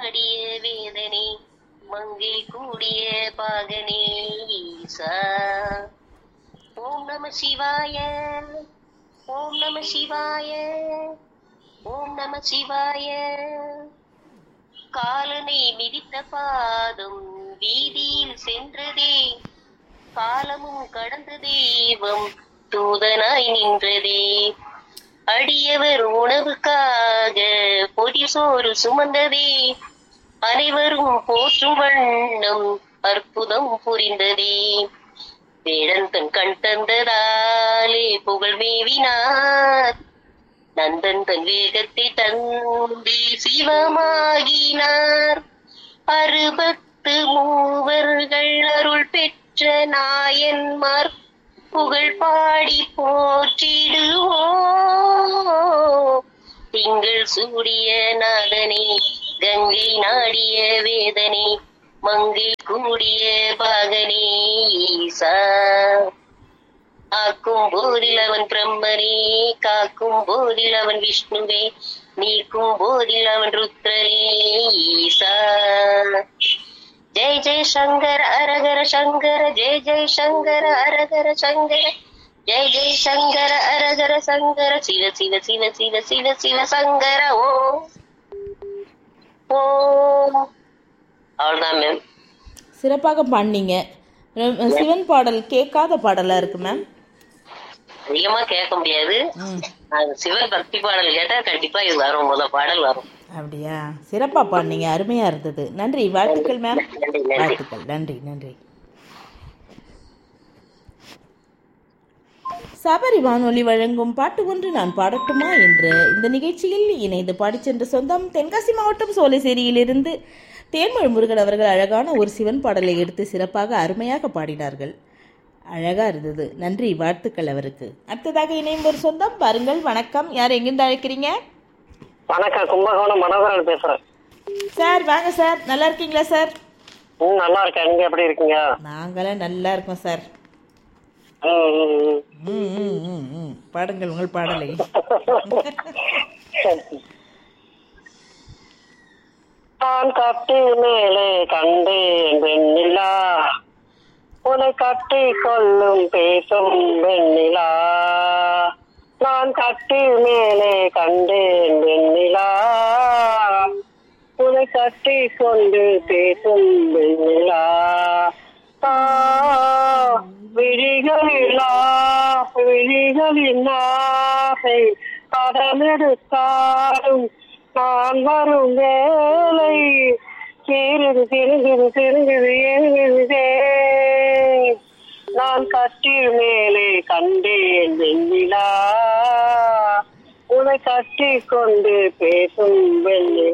நாடிய வேதனை மங்கை கூடிய பாகனே ஈசா ஓம் நம சிவாய ஓம் நம சிவாய ஓம் நம சிவாய காலனை மிதித்த பாதம் வீதியில் சென்றதே காலமும் கடந்த தெய்வம் தூதனாய் நின்றதே அடியவர் உணவுக்காக பொதி சோறு சுமந்ததே அனைவரும் போற்றும் வண்ணம் அற்புதம் புரிந்ததே வேடந்தன் கண் தந்ததாலே புகழ் மேவினார் நந்தன் தன் வேகத்தை தந்து சிவமாகினார் அறுபத்து மூவர்கள் அருள் பெற்ற நாயன்மார் புகழ் பாடி போற்றிடுவோம் திங்கள் சூடிய நாதனே கங்கை நாடிய வேதனை மங்கை கூடிய பாகனே ஈசா ஆக்கும் போதில் அவன் பிரம்மனே காக்கும் போதில் அவன் விஷ்ணுவே நீக்கும் போதில் அவன் ருத்ரனே ஈசா ஜெய் ஜெய் சங்கர அரகர சங்கர ஜெய் ஜெய் சங்கர அரகர சங்கர ஜெய் ஜெய் சங்கர அரகர சங்கர சிவ சிவ சிவ சிவ சிவ சிவ சங்கர ஓ ஓ அவ்வளவுதான் மேம் சிறப்பாக பாடினீங்க ர- சிவன் பாடல் கேட்காத பாடலா இருக்கு மேம் அதிகமா கேட்க முடியாது ம் அது சிவன் பக்தி பாடல் கேட்டா கண்டிப்பா இது வரும் முத பாடல் வரும் அப்படியா சிறப்பாக பாடினீங்க அருமையா இருந்தது நன்றி வாழ்த்துக்கள் மேம் நன்றி நன்றி வாழ்த்துக்கள் நன்றி நன்றி சபரி வானொலி வழங்கும் பாட்டு ஒன்று நான் பாடட்டுமா என்ற இந்த நிகழ்ச்சியில் இணைந்து பாடிச் சென்ற சொந்தம் தென்காசி மாவட்டம் சோலைசேரியிலிருந்து தேன்மொழி முருகன் அவர்கள் அழகான ஒரு சிவன் பாடலை எடுத்து சிறப்பாக அருமையாக பாடினார்கள் அழகா இருந்தது நன்றி வாழ்த்துக்கள் அவருக்கு அடுத்ததாக இணையும் ஒரு சொந்தம் பாருங்கள் வணக்கம் யார் எங்கிருந்து அழைக்கிறீங்க வணக்கம் கும்பகோணம் மனோகரன் பேசுறேன் சார் வாங்க சார் நல்லா இருக்கீங்களா சார் ம் நல்லா இருக்கேன் நீங்க எப்படி இருக்கீங்க நாங்களாம் நல்லா இருக்கோம் சார் ம், ம், ம். ம், ம், ம், ம். பாடுங்கள் உங்கள் பாடலை நான் கட்டி மேலே கண்டேன் வெண்ணிலா உன்னை கட்டி கொள்ளும் பேசும் வெண்ணிலா நான் கட்டி மேலே கண்டேன் வெண்ணிலா உன்னை கட்டி கொண்டு பேசும் வெண்ணிலா ஆ, விழிகளிலா விழிகளின் ஆசை கடலெடுத்தாலும் நான் வரும் வேலை சிறுது சிறுகுது சிறுகுது எழுகுதே நான் கட்டில் மேலே கண்டேன் வெண்ணிலா உன்னை கட்டி கொண்டு பேசும் வெண்ணிலா